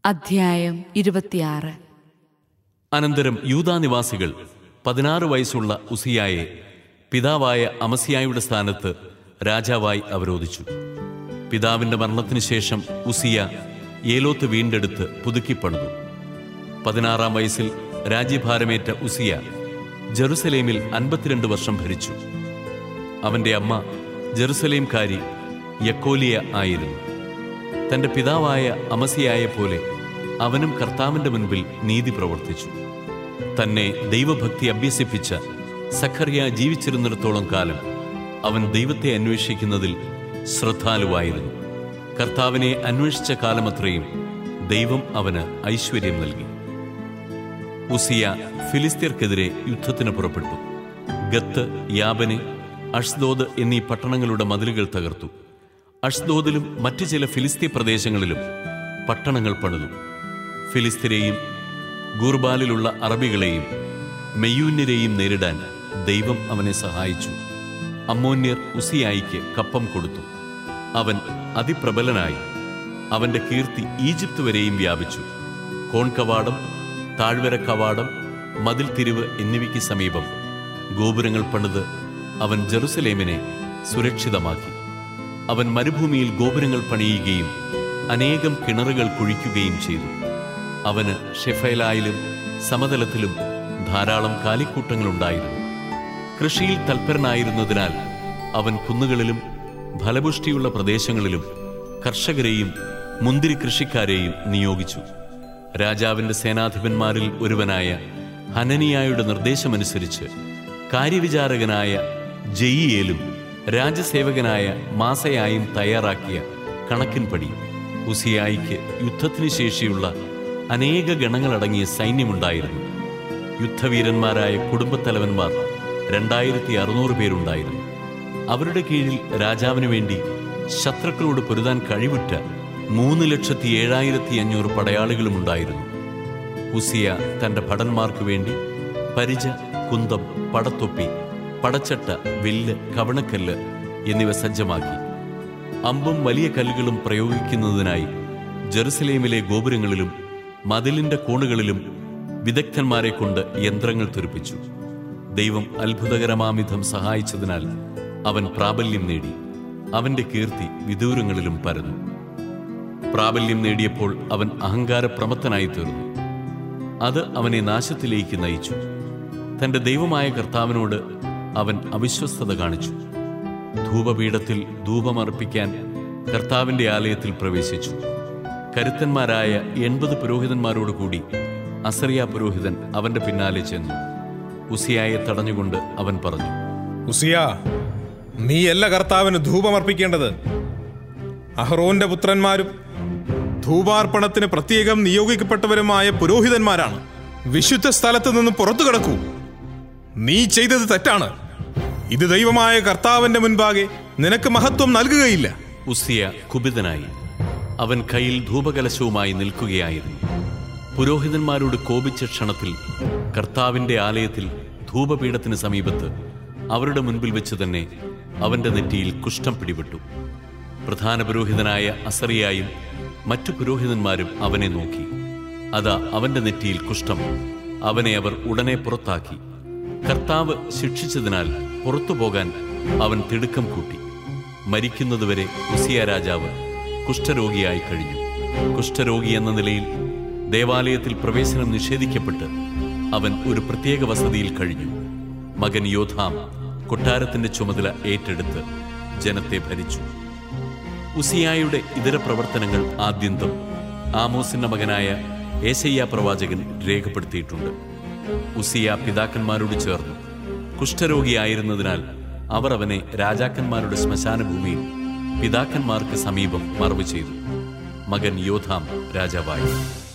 അധ്യായം ഇരുപത്തിയാറ് അനന്തരം യൂതാനിവാസികൾ പതിനാറ് വയസ്സുള്ള ഉസിയായെ പിതാവായ അമസിയായുടെ സ്ഥാനത്ത് രാജാവായി അവരോധിച്ചു പിതാവിന്റെ മരണത്തിനു ശേഷം ഉസിയ ഏലോത്ത് വീണ്ടെടുത്ത് പുതുക്കിപ്പണിതു പതിനാറാം വയസ്സിൽ രാജ്യഭാരമേറ്റ ഉസിയ ജെറുസലേമിൽ അൻപത്തിരണ്ട് വർഷം ഭരിച്ചു അവന്റെ അമ്മ ജെറുസലേംകാരി യക്കോലിയ ആയിരുന്നു തന്റെ പിതാവായ അമസിയായ പോലെ അവനും കർത്താവിന്റെ മുൻപിൽ നീതി പ്രവർത്തിച്ചു തന്നെ ദൈവഭക്തി അഭ്യസിപ്പിച്ച സഖറിയ ജീവിച്ചിരുന്നിടത്തോളം കാലം അവൻ ദൈവത്തെ അന്വേഷിക്കുന്നതിൽ ശ്രദ്ധാലുവായിരുന്നു കർത്താവിനെ അന്വേഷിച്ച കാലമത്രയും ദൈവം അവന് ഐശ്വര്യം നൽകി ഉസിയ ഫിലിസ്തീർക്കെതിരെ യുദ്ധത്തിന് പുറപ്പെട്ടു ഗത്ത് യാബന് അഷ്ദോദ് എന്നീ പട്ടണങ്ങളുടെ മതിലുകൾ തകർത്തു അഷ്ദോദിലും മറ്റു ചില ഫിലിസ്തീ പ്രദേശങ്ങളിലും പട്ടണങ്ങൾ പണിതു ഫിലിസ്തീനെയും ഗൂർബാലിലുള്ള അറബികളെയും മെയ്യൂന്യരെയും നേരിടാൻ ദൈവം അവനെ സഹായിച്ചു അമ്മോന്യർ ഉസിയായിക്ക് കപ്പം കൊടുത്തു അവൻ അതിപ്രബലനായി അവന്റെ കീർത്തി ഈജിപ്ത് വരെയും വ്യാപിച്ചു കോൺകവാടം താഴ്വര കവാടം മതിൽ തിരിവ് എന്നിവയ്ക്ക് സമീപം ഗോപുരങ്ങൾ പണിത് അവൻ ജെറുസലേമിനെ സുരക്ഷിതമാക്കി അവൻ മരുഭൂമിയിൽ ഗോപുരങ്ങൾ പണിയുകയും അനേകം കിണറുകൾ കുഴിക്കുകയും ചെയ്തു അവന് ഷെഫൈലായിലും സമതലത്തിലും ധാരാളം കാലിക്കൂട്ടങ്ങളുണ്ടായിരുന്നു കൃഷിയിൽ തൽപരനായിരുന്നതിനാൽ അവൻ കുന്നുകളിലും ഫലപുഷ്ടിയുള്ള പ്രദേശങ്ങളിലും കർഷകരെയും മുന്തിരി കൃഷിക്കാരെയും നിയോഗിച്ചു രാജാവിന്റെ സേനാധിപന്മാരിൽ ഒരുവനായ ഹനനിയായുടെ നിർദ്ദേശമനുസരിച്ച് കാര്യവിചാരകനായ ജയിയേലും രാജസേവകനായ മാസയായും തയ്യാറാക്കിയ കണക്കിൻപടി ഉസിയായിക്ക് യുദ്ധത്തിന് ശേഷിയുള്ള അനേക ഗണങ്ങളടങ്ങിയ സൈന്യമുണ്ടായിരുന്നു യുദ്ധവീരന്മാരായ കുടുംബത്തലവന്മാർ രണ്ടായിരത്തി അറുന്നൂറ് പേരുണ്ടായിരുന്നു അവരുടെ കീഴിൽ രാജാവിനു വേണ്ടി ശത്രുക്കളോട് പൊരുതാൻ കഴിവുറ്റ മൂന്ന് ലക്ഷത്തി ഏഴായിരത്തി അഞ്ഞൂറ് പടയാളികളും ഉണ്ടായിരുന്നു ഉസിയ തന്റെ ഭടന്മാർക്ക് വേണ്ടി പരിച കുന്തം പടത്തൊപ്പി പടച്ചട്ട വില്ല് കവണക്കല്ല് എന്നിവ സജ്ജമാക്കി അമ്പും വലിയ കല്ലുകളും പ്രയോഗിക്കുന്നതിനായി ജെറുസലേമിലെ ഗോപുരങ്ങളിലും മതിലിന്റെ കോണുകളിലും വിദഗ്ധന്മാരെ കൊണ്ട് യന്ത്രങ്ങൾ തുരുപ്പിച്ചു ദൈവം അത്ഭുതകരമാമിധം സഹായിച്ചതിനാൽ അവൻ പ്രാബല്യം നേടി അവന്റെ കീർത്തി വിദൂരങ്ങളിലും പരന്നു പ്രാബല്യം നേടിയപ്പോൾ അവൻ അഹങ്കാരപ്രമത്തനായി തീർന്നു അത് അവനെ നാശത്തിലേക്ക് നയിച്ചു തന്റെ ദൈവമായ കർത്താവിനോട് അവൻ അവിശ്വസ്തത കാണിച്ചു ധൂപപീഠത്തിൽ ധൂപമർപ്പിക്കാൻ കർത്താവിന്റെ ആലയത്തിൽ പ്രവേശിച്ചു കരുത്തന്മാരായ എൺപത് പുരോഹിതന്മാരോട് കൂടി അസറിയ പുരോഹിതൻ അവന്റെ പിന്നാലെ ചെന്നു ഉസിയായെ തടഞ്ഞുകൊണ്ട് അവൻ പറഞ്ഞു ഉസിയ നീയല്ല കർത്താവിന് ധൂപമർപ്പിക്കേണ്ടത് അഹ്റോന്റെ പുത്രന്മാരും ധൂപാർപ്പണത്തിന് പ്രത്യേകം നിയോഗിക്കപ്പെട്ടവരുമായ പുരോഹിതന്മാരാണ് വിശുദ്ധ സ്ഥലത്ത് നിന്ന് പുറത്തു കിടക്കൂ നീ ചെയ്തത് തെറ്റാണ് ഇത് ദൈവമായ കർത്താവിന്റെ മുൻപാകെ നിനക്ക് മഹത്വം നൽകുകയില്ല ഉസിയ കുപിതനായി അവൻ കയ്യിൽ ധൂപകലശവുമായി നിൽക്കുകയായിരുന്നു പുരോഹിതന്മാരോട് കോപിച്ച ക്ഷണത്തിൽ കർത്താവിന്റെ ആലയത്തിൽ ധൂപപീഠത്തിന് സമീപത്ത് അവരുടെ മുൻപിൽ വെച്ച് തന്നെ അവന്റെ നെറ്റിയിൽ കുഷ്ഠം പിടിപെട്ടു പ്രധാന പുരോഹിതനായ അസറിയായും മറ്റു പുരോഹിതന്മാരും അവനെ നോക്കി അതാ അവന്റെ നെറ്റിയിൽ കുഷ്ഠം അവനെ അവർ ഉടനെ പുറത്താക്കി കർത്താവ് ശിക്ഷിച്ചതിനാൽ പുറത്തു പോകാൻ അവൻ തിടുക്കം കൂട്ടി മരിക്കുന്നതുവരെ ഉസിയ രാജാവ് കുഷ്ഠരോഗിയായി കഴിഞ്ഞു കുഷ്ഠരോഗി എന്ന നിലയിൽ ദേവാലയത്തിൽ പ്രവേശനം നിഷേധിക്കപ്പെട്ട് അവൻ ഒരു പ്രത്യേക വസതിയിൽ കഴിഞ്ഞു മകൻ യോധാം കൊട്ടാരത്തിന്റെ ചുമതല ഏറ്റെടുത്ത് ജനത്തെ ഭരിച്ചു ഉസിയായുടെ ഇതര പ്രവർത്തനങ്ങൾ ആദ്യന്തം ആമോസിന്റെ മകനായ ഏശയ്യ പ്രവാചകൻ രേഖപ്പെടുത്തിയിട്ടുണ്ട് ഉസിയ പിതാക്കന്മാരോട് ചേർന്നു കുഷ്ഠരോഗിയായിരുന്നതിനാൽ അവർ അവനെ രാജാക്കന്മാരുടെ ശ്മശാന ഭൂമിയിൽ പിതാക്കന്മാർക്ക് സമീപം മറവ് ചെയ്തു മകൻ യോധാം രാജാവായി